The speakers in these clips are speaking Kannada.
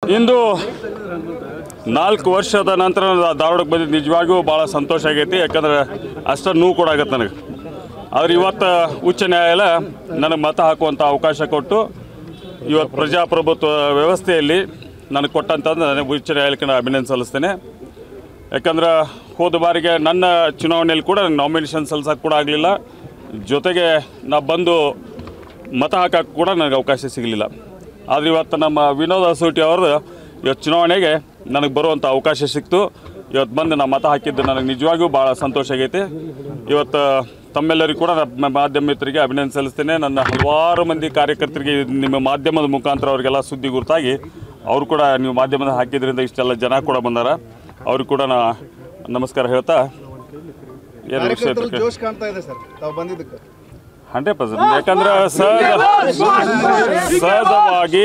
ಇಂದು ನಾಲ್ಕು ವರ್ಷದ ನಂತರ ನಾನು ಧಾರವಾಡಕ್ಕೆ ಬಂದಿದ್ದು ನಿಜವಾಗಿಯೂ ಭಾಳ ಸಂತೋಷ ಆಗೈತಿ ಯಾಕಂದ್ರೆ ಅಷ್ಟು ನೋವು ಕೂಡ ಆಗತ್ತೆ ನನಗೆ ಆದ್ರೆ ಇವತ್ತು ಉಚ್ಚ ನ್ಯಾಯಾಲಯ ನನಗೆ ಮತ ಹಾಕುವಂಥ ಅವಕಾಶ ಕೊಟ್ಟು ಇವತ್ತು ಪ್ರಜಾಪ್ರಭುತ್ವ ವ್ಯವಸ್ಥೆಯಲ್ಲಿ ನನಗೆ ಕೊಟ್ಟಂತಂದು ನನಗೆ ಉಚ್ಚ ನ್ಯಾಯಾಲಯಕ್ಕೆ ನಾನು ಅಭಿನಂದನೆ ಸಲ್ಲಿಸ್ತೇನೆ ಯಾಕಂದ್ರೆ ಹೋದ ಬಾರಿಗೆ ನನ್ನ ಚುನಾವಣೆಯಲ್ಲಿ ಕೂಡ ನಾಮಿನೇಷನ್ ಸಲ್ಸಕ್ಕೆ ಕೂಡ ಆಗಲಿಲ್ಲ ಜೊತೆಗೆ ನಾ ಬಂದು ಮತ ಹಾಕಕ್ಕೆ ಕೂಡ ನನಗೆ ಅವಕಾಶ ಸಿಗಲಿಲ್ಲ ಆದರೆ ಇವತ್ತು ನಮ್ಮ ವಿನೋದ್ ಅಸೂಟಿ ಅವ್ರದ್ದು ಇವತ್ತು ಚುನಾವಣೆಗೆ ನನಗೆ ಬರುವಂಥ ಅವಕಾಶ ಸಿಕ್ತು ಇವತ್ತು ಬಂದು ನಾ ಮತ ಹಾಕಿದ್ದು ನನಗೆ ನಿಜವಾಗಿಯೂ ಭಾಳ ಸಂತೋಷ ಆಗೈತಿ ಇವತ್ತು ತಮ್ಮೆಲ್ಲರಿಗೂ ಕೂಡ ನಮ್ಮ ಮಾಧ್ಯಮ ಮಿತ್ರರಿಗೆ ಅಭಿನಂದನೆ ಸಲ್ಲಿಸ್ತೇನೆ ನನ್ನ ಹಲವಾರು ಮಂದಿ ಕಾರ್ಯಕರ್ತರಿಗೆ ನಿಮ್ಮ ಮಾಧ್ಯಮದ ಮುಖಾಂತರ ಅವರಿಗೆಲ್ಲ ಸುದ್ದಿ ಗುರುತಾಗಿ ಅವರು ಕೂಡ ನೀವು ಮಾಧ್ಯಮದ ಹಾಕಿದ್ರಿಂದ ಇಷ್ಟೆಲ್ಲ ಜನ ಕೂಡ ಬಂದಾರ ಅವ್ರಿಗೆ ಕೂಡ ನಾ ನಮಸ್ಕಾರ ಹೇಳ್ತಾ ಏನು ವಿಷಯ ಕಾರ್ಯಕರ್ತರು ಜೋಶ್ ಕಾಣ್ತಾ ಇದೆ ಸರ್ ತಾವು ಬಂದಿದ್ದಕ್ಕೆ ಹಂಡ್ರೆಡ್ ಪರ್ಸೆಂಟ್ ಯಾಕಂದ್ರೆ ಸಹಜ ಸಹಜವಾಗಿ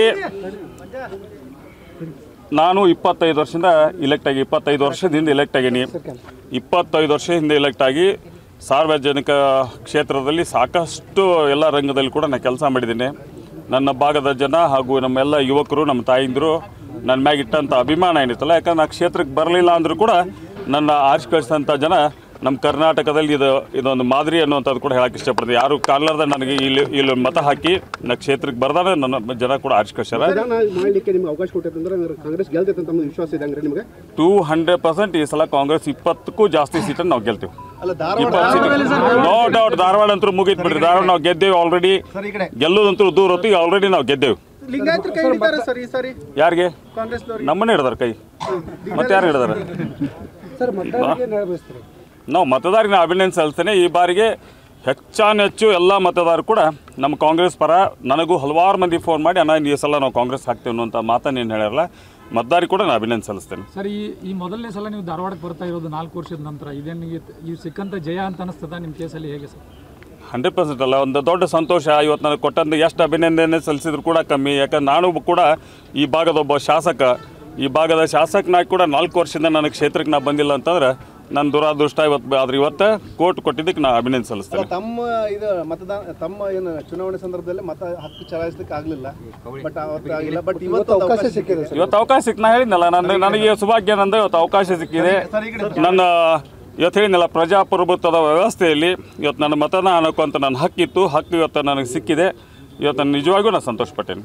ನಾನು ಇಪ್ಪತ್ತೈದು ವರ್ಷದಿಂದ ಇಲೆಕ್ಟ್ ಆಗಿ ಇಪ್ಪತ್ತೈದು ವರ್ಷದಿಂದ ಇಲೆಕ್ಟ್ ಆಗೀನಿ ಇಪ್ಪತ್ತೈದು ವರ್ಷ ಹಿಂದೆ ಇಲೆಕ್ಟ್ ಆಗಿ ಸಾರ್ವಜನಿಕ ಕ್ಷೇತ್ರದಲ್ಲಿ ಸಾಕಷ್ಟು ಎಲ್ಲ ರಂಗದಲ್ಲಿ ಕೂಡ ನಾನು ಕೆಲಸ ಮಾಡಿದ್ದೀನಿ ನನ್ನ ಭಾಗದ ಜನ ಹಾಗೂ ನಮ್ಮೆಲ್ಲ ಯುವಕರು ನಮ್ಮ ತಾಯಿಂದರು ನನ್ನ ಮ್ಯಾಗ ಇಟ್ಟಂಥ ಅಭಿಮಾನ ಏನಿತ್ತಲ್ಲ ಯಾಕಂದ್ರೆ ನಾನು ಕ್ಷೇತ್ರಕ್ಕೆ ಬರಲಿಲ್ಲ ಅಂದರೂ ಕೂಡ ನನ್ನ ಆರಿಸಿ ಕಳಿಸಿದಂಥ ಜನ ನಮ್ಮ ಕರ್ನಾಟಕದಲ್ಲಿ ಇದು ಇದೊಂದು ಮಾದರಿ ಅನ್ನುವಂಥದ್ದು ಕೂಡ ಹೇಳಕ್ಕೆ ಇಷ್ಟಪಡ್ತೀನಿ ಯಾರು ಕಾಣಲಾರ್ದ ನನಗೆ ಇಲ್ಲಿ ಇಲ್ಲಿ ಮತ ಹಾಕಿ ನಾ ಕ್ಷೇತ್ರಕ್ಕೆ ಬರ್ದಾನೆ ನನ್ನ ಜನ ಕೂಡ ಆರಿಸಿ ಕಳ್ಸ್ಯಾರ ಮತದಾನ ಮಾಡಲಿಕ್ಕೆ ನಿಮ್ಗೆ ಅವಕಾಶ ಕೊಟ್ಟಿದ್ರೆ ಅಂದ್ರೆ ಕಾಂಗ್ರೆಸ್ ಗೆಲ್ತೈತೆ ಅಂತ ತಮ್ಮ ವಿಶ್ವಾಸ ಇದೆ ಅಂದ್ರೆ ನಿಮಗೆ ಟೂ ಹಂಡ್ರೆಡ್ ಪರ್ಸೆಂಟ್ ಈ ಸಲ ಕಾಂಗ್ರೆಸ್ ಇಪ್ಪತ್ತಕ್ಕೂ ಜಾಸ್ತಿ ಸೀಟನ್ನು ನಾವು ಗೆಲ್ತೀವಿ ಅಲ್ಲ ಧಾರವಾಡ ಇಪ್ಪತ್ತು ಸೀಟ್ ನೋ ಡೌಟ್ ಧಾರವಾಡ ಅಂತೂ ಮುಗೀತು ಬಿಡ್ರಿ ಧಾರವಾಡ ನಾವು ಗೆದ್ದೇವೆ ಆಲ್ರೆಡಿ ಸರ್ ಈ ಕಡೆ ಗೆಲ್ಲೋದಂತೂ ದೂರ ಹೊತ್ತಿಗೆ ಆಲ್ರೆಡಿ ನಾವು ಗೆದ್ದೇವೆ ಲಿಂಗಾಯತರು ಕೈ ಹಿಡಿತಾರೆ ಸರ್ ಈ ಸಾರಿ ಯಾರಿಗೆ ಕಾಂಗ್ರೆಸ್ ನಮ್ಮನ್ನೇ ಹಿಡ್ದಾರ ಕೈ ಮತ್ತೆ ಯಾರು ಹಿಡ್ದಾರ ಸರ್ ಮತದಾರರಿಗೆ ನಿರ್ವಹಿಸ್ತಾರೆ ನಾವು ಮತದಾರನ ಅಭಿನಂದನೆ ಸಲ್ಲಿಸ್ತೇನೆ ಈ ಬಾರಿಗೆ ಹೆಚ್ಚಾನೆಚ್ಚು ಎಲ್ಲ ಮತದಾರರು ಕೂಡ ನಮ್ಮ ಕಾಂಗ್ರೆಸ್ ಪರ ನನಗೂ ಹಲವಾರು ಮಂದಿ ಫೋನ್ ಮಾಡಿ ಅಣ್ಣ ಈ ಸಲ ನಾವು ಕಾಂಗ್ರೆಸ್ ಹಾಕ್ತೇವೆ ಅನ್ನುವಂಥ ಮಾತನ್ನು ಏನು ಹೇಳ್ಯಾರಲ್ಲ ಮತದಾರಿಗೆ ಕೂಡ ನಾನು ಅಭಿನಂದನೆ ಸಲ್ಲಿಸ್ತೇನೆ ಸರ್ ಈ ಈ ಮೊದಲನೇ ಸಲ ನೀವು ಧಾರವಾಡಕ್ಕೆ ಬರ್ತಾ ಇರೋದು ನಾಲ್ಕು ವರ್ಷದ ನಂತರ ಇದೇನು ಈ ಸಿಕ್ಕಂತ ಜಯ ಅಂತ ಅನಿಸ್ತದ ನಿಮ್ಮ ಕೇಸಲ್ಲಿ ಹೇಗೆ ಸರ್ ಹಂಡ್ರೆಡ್ ಪರ್ಸೆಂಟ್ ಅಲ್ಲ ಒಂದು ದೊಡ್ಡ ಸಂತೋಷ ಇವತ್ತು ನನಗೆ ಕೊಟ್ಟಂತ ಎಷ್ಟು ಅಭಿನಂದನೆ ಸಲ್ಲಿಸಿದ್ರು ಕೂಡ ಕಮ್ಮಿ ಯಾಕಂದ್ರೆ ನಾನು ಕೂಡ ಈ ಭಾಗದ ಒಬ್ಬ ಶಾಸಕ ಈ ಭಾಗದ ಶಾಸಕನಾಗಿ ಕೂಡ ನಾಲ್ಕು ವರ್ಷದಿಂದ ನನಗೆ ಕ್ಷೇತ್ರಕ್ಕೆ ನಾ ಬಂದಿಲ್ಲ ಅಂತಂದ್ರೆ ನನ್ನ ದುರಾದೃಷ್ಟ ಇವತ್ತು ಆದ್ರೆ ಇವತ್ತು ಕೋರ್ಟ್ ಕೊಟ್ಟಿದ್ದಕ್ಕೆ ನಾನು ಅಭಿನಂದನೆ ಸಲ್ಲಿಸ್ತೇನೆ ತಮ್ಮ ಇದು ಮತದಾನ ತಮ್ಮ ಏನು ಚುನಾವಣೆ ಸಂದರ್ಭದಲ್ಲಿ ಮತ ಹಕ್ಕು ಚಲಾಯಿಸಲಿಕ್ಕೆ ಆಗಲಿಲ್ಲ ಬಟ್ ಅವತ್ತು ಆಗಿಲ್ಲ ಬಟ್ ಇವತ್ತು ಅವಕಾಶ ಸಿಕ್ಕಿದೆ ಸರ್ ಇವತ್ತು ಅವಕಾಶ ಸಿಕ್ ನಾ ಹೇಳಿದ್ನಲ್ಲ ನನ್ನ ನನಗೆ ಸೌಭಾಗ್ಯ ನಂದು ಇವತ್ತು ಅವಕಾಶ ಸಿಕ್ಕಿದೆ ಸರ್ ಈ ಕಡೆ ನನ್ನ ಇವತ್ತು ಹೇಳಿದ್ನಲ್ಲ ಪ್ರಜಾಪ್ರಭುತ್ವದ ವ್ಯವಸ್ಥೆಯಲ್ಲಿ ಇವತ್ತು ನನ್ನ ಮತನ ಅನ್ನೋಕ್ಕಂತ ನನ್ನ ಹಕ್ಕಿತ್ತು ಹಕ್ಕು ಇವತ್ತು ನನಗೆ ಸಿಕ್ಕಿದೆ ಇವತ್ತು ನಾನು ನಿಜವಾಗಿಯೂ ನಾನು ಸಂತೋಷಪಟ್ಟೇನೆ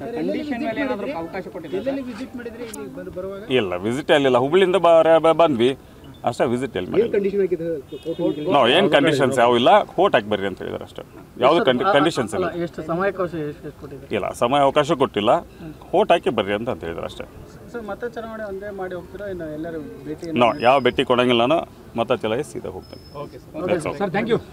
ಇಲ್ಲ ವಿಸಿಟ್ ಅಲ್ಲಿಲ್ಲ ಹುಬ್ಳಿಯಿಂದ ಬ- ಬಂದ್ವಿ ಅಷ್ಟೇ ವಿಸಿಟ್ ಎಲ್ಲಿ ಮಾಡಿ ಕಂಡೀಷನ್ ಆಗಿದೆ ಕೋರ್ಟ್ ನಾವು ಏನು ಕಂಡೀಷನ್ಸ್ ಯಾವ ಇಲ್ಲ ಕೋರ್ಟ್ ಹಾಕಿ ಬರ್ರಿ ಅಂತ ಹೇಳಿದಾರೆ ಅಷ್ಟೇ ಯಾವುದು ಕಂಡಿ ಕಂಡೀಷನ್ಸ್ ಇಲ್ಲ ಎಷ್ಟು ಸಮಯಾವಕಾಶ ಎಷ್ಟು ಎಷ್ಟು ಕೊಟ್ಟಿದೆ ಇಲ್ಲ ಸಮಯ ಅವಕಾಶ ಕೊಟ್ಟಿಲ್ಲ ಕೋರ್ಟ್ ಹಾಕಿ ಬರ್ರಿ ಅಂತ ಅಂತ ಹೇಳಿದಾರೆ ಅಷ್ಟೇ ಸರ್ ಮತ್ತೆ ಚುನಾವಣೆ ಒಂದೇ ಮಾಡಿ ಹೋಗ್ತೀರಾ ಇನ್ನು ಎಲ್ಲರೂ ಭೇಟಿ ನಾವು ಯಾವ ಭೇಟಿ ಕೊಡಂಗಿಲ್ಲ ನಾನು ಮತ ಚಲಾಯಿಸಿ ಸೀದಾ ಹೋಗ್ತೇನೆ That's all. Sir thank you